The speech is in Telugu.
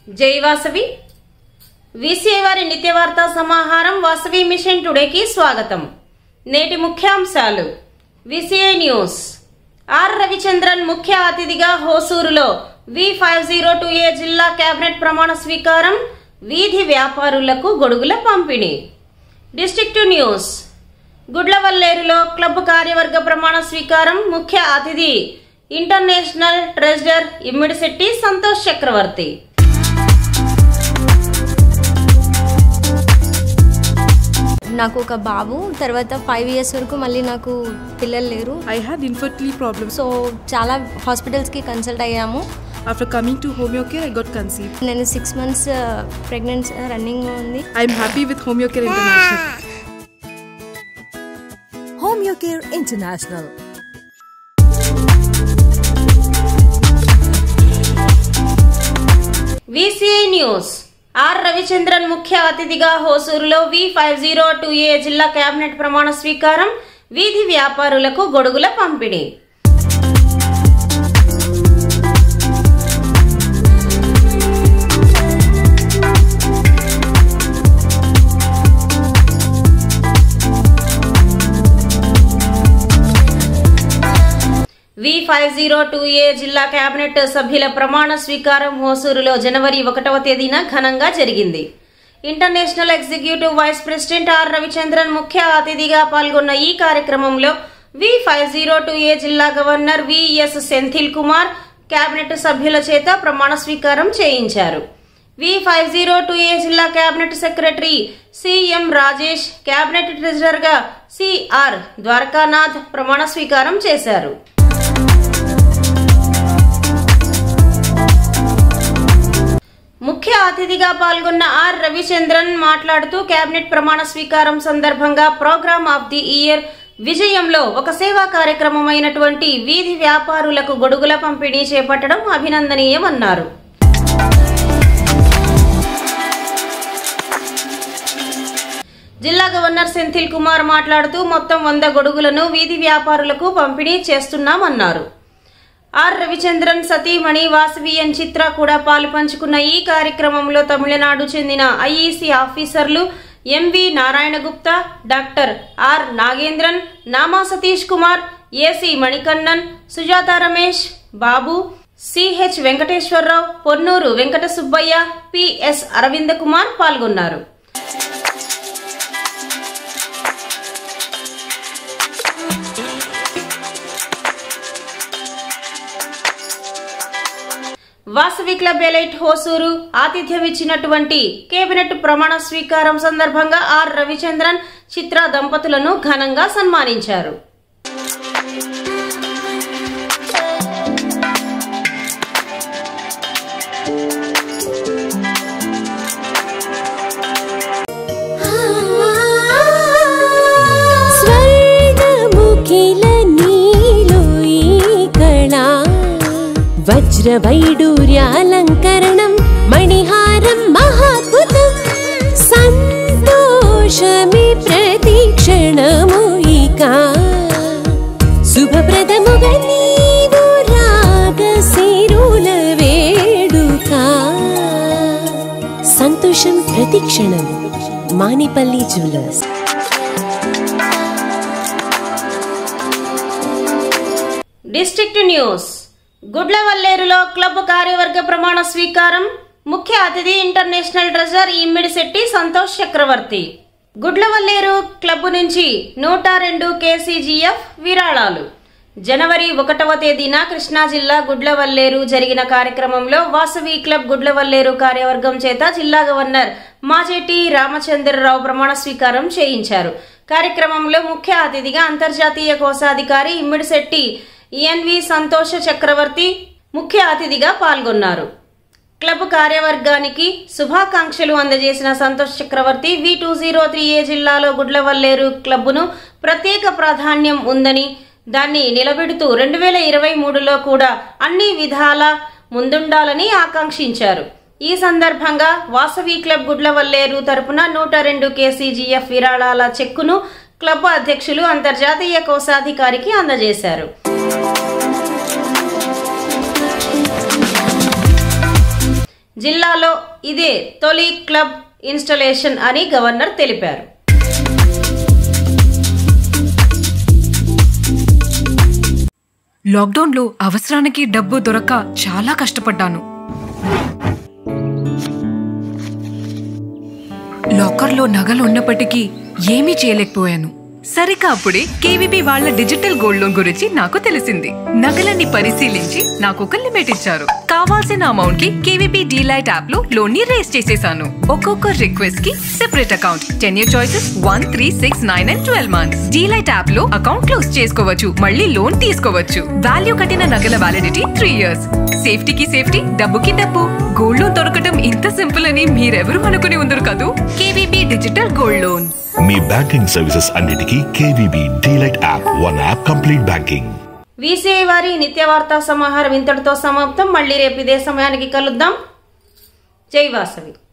జై వాసవి వీసీఐ వారి నిత్య వార్తా సమాహారం వాసవి మిషన్ టుడేకి స్వాగతం నేటి ముఖ్యాంశాలు విసిఐ న్యూస్ ఆర్ రవిచంద్రన్ ముఖ్య అతిథిగా హోసూరులో V five zero two A జిల్లా కేబినెట్ ప్రమాణ స్వీకారం వీధి వ్యాపారులకు గొడుగుల పంపిణీ డిస్ట్రిక్ట్ న్యూస్ గుడ్లవల్లేరులో క్లబ్ కార్యవర్గ ప్రమాణ స్వీకారం ముఖ్య అతిథి ఇంటర్నేషనల్ ట్రెజరర్ ఇమ్మిడిశెట్టి సంతోష్ చక్రవర్తి నాకు ఒక బాబు తర్వాత ఫైవ్ ఇయర్స్ వరకు మళ్ళీ నాకు పిల్లలు లేరు I had infertility problems. So చాలా హాస్పిటల్స్కి కన్సల్ట్ అయ్యాము After coming to Homeocare, I got conceived. నేను సిక్స్ మంత్స్ ప్రెగ్నెన్సీ రన్నింగ్ ఉంది I'm happy with Homeocare International. Homeocare International. VCI news R Ravichandran ముఖ్య అతిథిగా హోసూరులో V five zero two A జిల్లా కేబినెట్ ప్రమాణ స్వీకారం వీధి వ్యాపారులకు గొడుగుల పంపిణీ V five zero two A జిల్లా కేబినెట్ సభ్యుల ప్రమాణ స్వీకారం హోసూరులో జనవరి ఒకటవ తేదీన ఘనంగా జరిగింది international executive vice president R Ravichandran ముఖ్య అతిథిగా పాల్గొన్న ఈ కార్యక్రమంలో V five zero two A జిల్లా governor VS Senthil Kumar cabinet సభ్యుల చేత ప్రమాణ స్వీకారం చేయించారు V five zero two A జిల్లా cabinet secretary CM Rajesh cabinet treasurer గా సిఆర్ ద్వారకానాథ్ ప్రమాణ స్వీకారం చేశారు ముఖ్య అతిథిగా పాల్గొన్న ఆర్ రవిచంద్రన్ మాట్లాడుతూ కేబినెట్ ప్రమాణ స్వీకారం సందర్భంగా ప్రోగ్రామ్ ఆఫ్ ది ఇయర్ విజయంలో ఒక సేవా కార్యక్రమమైనటువంటి వీధి వ్యాపారులకు గొడుగుల పంపిణీ చేపట్టడం అభినందనీయమన్నారు జిల్లా గవర్నర్ సెంథిల్ కుమార్ మాట్లాడుతూ మొత్తం వంద గొడుగులను వీధి వ్యాపారులకు పంపిణీ చేస్తున్నామన్నారు ఆర్ రవిచంద్రన్ సతీమణి వాసవియన్ చిత్ర కూడా పాలు పంచుకున్న ఈ కార్యక్రమంలో తమిళనాడు చెందిన ఐఈసీ ఆఫీసర్లు MV Narayana Gupta doctor R Nagendran Nama Satish Kumar AC Manikannan Sujatha Ramesh Babu CH Venkateswara Rao Ponnuru Venkata Subbaiah PS Aravinda Kumar పాల్గొన్నారు వాసవి క్లబ్ ఎలైట్ హోసూరు ఆతిథ్యం ఇచ్చినటువంటి కేబినెట్ ప్రమాణ స్వీకారం సందర్భంగా ఆర్ రవిచంద్రన్ చిత్ర దంపతులను ఘనంగా సన్మానించారు స్వర్గముఖిల నీలో ఈ కళా వజ్రవైడూర్యాలంకరణం మణిహారం మహాద్భుతం సంతోషమి ప్రతిక్షణము ఇక శుభప్రదముగా నీవు రాగశిరుల వేడుక సంతోషం ప్రతిక్షణం మానిపల్లి జ్యువెలర్స్ డిస్ట్రిక్ట్ న్యూస్ గుడ్లవల్లేరులో క్లబ్ కార్యవర్గ ప్రమాణ స్వీకారం ముఖ్య అతిథి international treasurer Immidisetti Santosh Chakravarthi Gudlavalleru club నుంచి నూట రెండు కేసీజీఎఫ్ విరాళాలు జనవరి ఒకటవ తేదీన కృష్ణా జిల్లా గుడ్లవల్లేరు జరిగిన కార్యక్రమంలో వాసవి క్లబ్ గుడ్లవల్లేరు కార్యవర్గం చేత జిల్లా గవర్నర్ మాజేటి రామచంద్రరావు ప్రమాణ స్వీకారం చేయించారు కార్యక్రమంలో ముఖ్య అతిథిగా అంతర్జాతీయ కోశాధికారి ఇమ్మిడిశెట్టి ఈఎన్వి సంతోష చక్రవర్తి ముఖ్య అతిథిగా పాల్గొన్నారు క్లబ్ కార్యవర్గానికి శుభాకాంక్షలు అందజేసిన Santosh Chakravarthi V two zero three A జిల్లాలో గుడ్లవల్లేరు క్లబ్ను ప్రత్యేక ప్రాధాన్యం ఉందని దాన్ని నిలబెడుతూ రెండు వేల ఇరవై మూడులో కూడా అన్ని విధాల ముందుండాలని ఆకాంక్షించారు ఈ సందర్భంగా వాసవి క్లబ్ గుడ్లవల్లేరు తరపున నూట రెండు కేసీజీఎఫ్ విరాళాల చెక్కును క్లబ్ అధ్యక్షులు అంతర్జాతీయ కోశాధికారికి అందజేశారు జిల్లాలో ఇదే తొలి క్లబ్ ఇన్స్టలేషన్ అని గవర్నర్ తెలిపారు లాక్డౌన్లో అవసరానికి డబ్బు దొరక్క చాలా కష్టపడ్డాను లాకర్లో నగలు ఉన్నప్పటికీ ఏమీ చేయలేకపోయాను సరిగ్గా అప్పుడే కేవీబీ వాళ్ళ డిజిటల్ గోల్డ్ లోన్ గురించి నాకు తెలిసింది నగలన్నీ పరిశీలించి నాకు ఒక లిమిట్ ఇచ్చారు కావాల్సిన అమౌంట్ కి కేవీబీ డీలైట్ యాప్ లో లోన్ ని రేస్ చేసేసాను ఒక్కొక్క రిక్వెస్ట్ కి separate account ten year choices one three six nine and twelve months delight app లో అకౌంట్ క్లోజ్ చేసుకోవచ్చు మళ్ళీ లోన్ తీసుకోవచ్చు వాల్యూ కట్టిన నగల వ్యాలిడిటీ త్రీ ఇయర్స్ సేఫ్టీకి సేఫ్టీ డబ్బుకి డబ్బు గోల్డ్ లోన్ దొరకడం ఇంత సింపుల్ అని మీరెవరు అనుకుని ఉందరు కదూ కేవీబీ డిజిటల్ గోల్డ్ లోన్ మీ బ్యాంకింగ్ సర్వీసెస్ అన్నిటికీ KVB delight app one app complete banking VCI వారి నిత్య వార్తా సమాహారం ఇంతటితో సమాప్తం మళ్ళీ రేపు ఇదే సమయానికి కలుద్దాం జై వాసవి